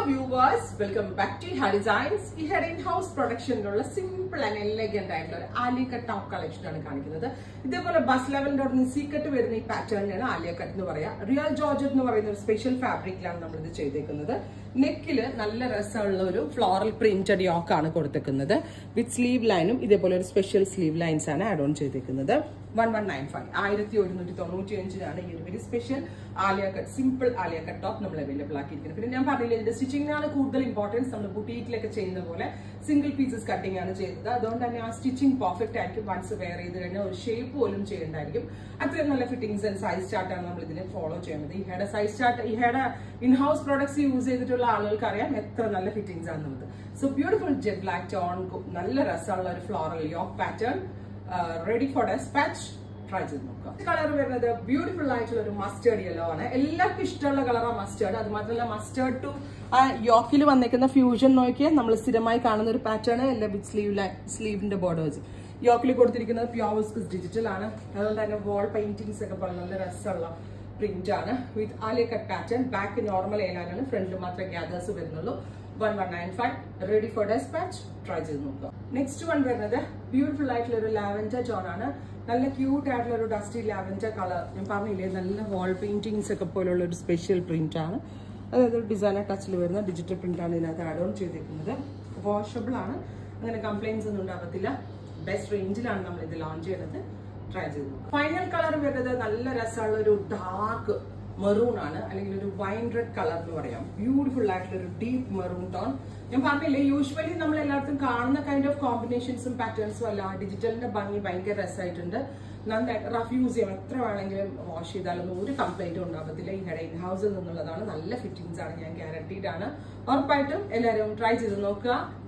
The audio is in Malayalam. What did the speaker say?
വ്യൂവേഴ്സ് വെൽക്കം ബാക്ക് ടു ഹാ ഡിസൈൻസ് ഈ ഹെഡ് ഇൻ ഹൗസ് പ്രൊഡക്ഷനിലുള്ള സിമ്പിൾ ആൻഡ് എലഗന്റ് ആയിട്ടുള്ള ഒരു ആലിയ കട്ട് ടോപ്പ് കളക്ഷൻ ആണ് കാണിക്കുന്നത് ഇതേപോലെ ബസ് ലെവലിന്റെ അവിടെ നിന്ന് സീക്കട്ട് വരുന്ന ഈ പാറ്റേണിനാണ് ആലിയ കട്ട് എന്ന് പറയാ റിയൽ ജോർജറ്റ് എന്ന് പറയുന്ന ഒരു സ്പെഷ്യൽ ഫാബ്രിക്കിലാണ് നമ്മൾ ഇത് ചെയ്തേക്കുന്നത് നെക്കില് നല്ല രസമുള്ള ഒരു ഫ്ലോറൽ പ്രിന്റഡ് യോക്ക് ആണ് കൊടുത്തേക്കുന്നത് വിത്ത് സ്ലീവ് ലൈനും ഇതേപോലെ ഒരു സ്പെഷ്യൽ സ്ലീവ് ലൈൻസ് ആണ് ആഡ് ഓൺ ചെയ്തേക്കുന്നത് വൺ വൺ നയൻ ഫൈവ് ആയിരത്തി ഒരുന്നൂറ്റി തൊണ്ണൂറ്റി അഞ്ചിനാണ് ഈ ഒരു very special Alia cut simple Alia cut top നമ്മൾ അവൈലബിൾ ആക്കിയിരിക്കുന്നത് പിന്നെ ഞാൻ പറഞ്ഞില്ല ഇതിന്റെ സ്റ്റിച്ചിങ്ങിനാണ് കൂടുതൽ ഇമ്പോർട്ടൻസ് നമ്മൾ ബുട്ടീക്കിലൊക്കെ ചെയ്യുന്ന പോലെ സിംഗിൾ പീസസ് കട്ടിംഗ് ആണ് ചെയ്തത് അതുകൊണ്ട് തന്നെ ആ സ്റ്റിച്ചിങ് പെർഫെക്റ്റ് ആയിരിക്കും വൺസ് വെയർ ചെയ്ത് കഴിഞ്ഞാൽ ഒരു ഷേപ്പ് പോലും ചെയ്യേണ്ടായിരിക്കും അത്രയും നല്ല ഫിറ്റിംഗ്സ് ആൻഡ് സൈസ് ചാർട്ടാണ് നമ്മൾ ഇതിനെ ഫോളോ ചെയ്യുന്നത് ഈ ഹെഡ് സൈസ് ചാർട്ട് ഈ head in house products use ചെയ്തിട്ടുള്ള ആളുകൾക്ക് അറിയാം എത്ര നല്ല ഫിറ്റിംഗ്സ് ആണെന്നുള്ളത് so beautiful jet black tone നല്ല രസമുള്ള ഒരു floral yoke pattern ready for despatch try ചെയ്ത് നോക്കാം കളർ വരുന്നത് ബ്യൂട്ടിഫുൾ ആയിട്ടുള്ള ഒരു മസ്റ്റേർഡ് യെല്ലോ ആണ് എല്ലാവർക്കും ഇഷ്ടമുള്ള കളറാണ് മസ്റ്റേർഡ് അത് മാത്രമല്ല മസ്റ്റേർഡ് ടു ആ യോക്കിൽ വന്നേക്കുന്ന ഫ്യൂഷൻ നോക്കിയാൽ നമ്മൾ സ്ഥിരമായി കാണുന്ന ഒരു പാറ്റേൺ എല്ലാ ബിഗ് സ്ലീവ് സ്ലീവിന്റെ ബോർഡേഴ്സ് യോക്കിൽ കൊടുത്തിരിക്കുന്നത് പ്യോർ വിസ്കസ് ഡിജിറ്റൽ ആണ് അതുകൊണ്ട് തന്നെ വാൾ പെയിന്റിങ്സ് ഒക്കെ പോലെ നല്ല രസമുള്ള പ്രിന്റ് ആണ് with Alia cut pattern back normal ഏലാനാണ് ഫ്രണ്ടിൽ മാത്രമേ ഗ്യാദേഴ്സ് വരുന്നുള്ളൂ one one nine five ready for despatch try ചെയ്ത് നോക്കുക നെക്സ്റ്റ് വൺ വരുന്നത് ബ്യൂട്ടിഫുൾ ആയിട്ടുള്ള ഒരു ലാവൻഡർ ജോൺ ആണ് നല്ല ക്യൂട്ട് ആയിട്ടുള്ള ഒരു ഡസ്റ്റി ലാവൻഡർ കളർ ഞാൻ പറഞ്ഞില്ലേ നല്ല വാൾ പെയിന്റിങ്സ് ഒക്കെ പോലുള്ള ഒരു സ്പെഷ്യൽ പ്രിന്റ് ആണ് അതായത് ഡിസൈനർ ടച്ചിൽ വരുന്ന ഡിജിറ്റൽ പ്രിന്റ് ആണ് ഇതിനകത്ത് ആഡ് ഓൺ ചെയ്തിരിക്കുന്നത് വാഷബിൾ ആണ് അങ്ങനെ കംപ്ലൈൻസ് ഒന്നും ഉണ്ടാകത്തില്ല ബെസ്റ്റ് റേഞ്ചിലാണ് നമ്മൾ ഇത് ലോഞ്ച് ചെയ്യുന്നത് ട്രൈ ചെയ്ത് ഫൈനൽ കളർ വരുന്നത് നല്ല രസമുള്ള ഒരു ഡാർക്ക് മെറൂൺ ആണ് അല്ലെങ്കിൽ ഒരു വൈൻ റെഡ് കളർ എന്ന് പറയാം ബ്യൂട്ടിഫുൾ ആയിട്ടുള്ള ഒരു ഡീപ്പ് മെറൂൺ ടോൺ ഞാൻ പറഞ്ഞില്ലേ യൂഷ്വലി നമ്മൾ എല്ലായിടത്തും കാണുന്ന കൈൻഡ് ഓഫ് കോമ്പിനേഷൻസും പാറ്റേൺസും അല്ല ഡിജിറ്റലിന്റെ ഭംഗി ഭയങ്കര രസമായിട്ടുണ്ട് നന്നായിട്ട് റഫ് യൂസ് ചെയ്യാം എത്ര വേണമെങ്കിലും വാഷ് ചെയ്താലൊന്നും ഒരു കംപ്ലൈന്റും ഉണ്ടാകത്തില്ല ഈ ഹെഡ് ഇൻ ഹൗസിൽ നിന്നുള്ളതാണ് നല്ല ഫിറ്റിംഗ്സ് ആണ് ഞാൻ ഗ്യാരണ്ടീഡ് ആണ് ഉറപ്പായിട്ടും എല്ലാവരും ട്രൈ ചെയ്ത് നോക്കുക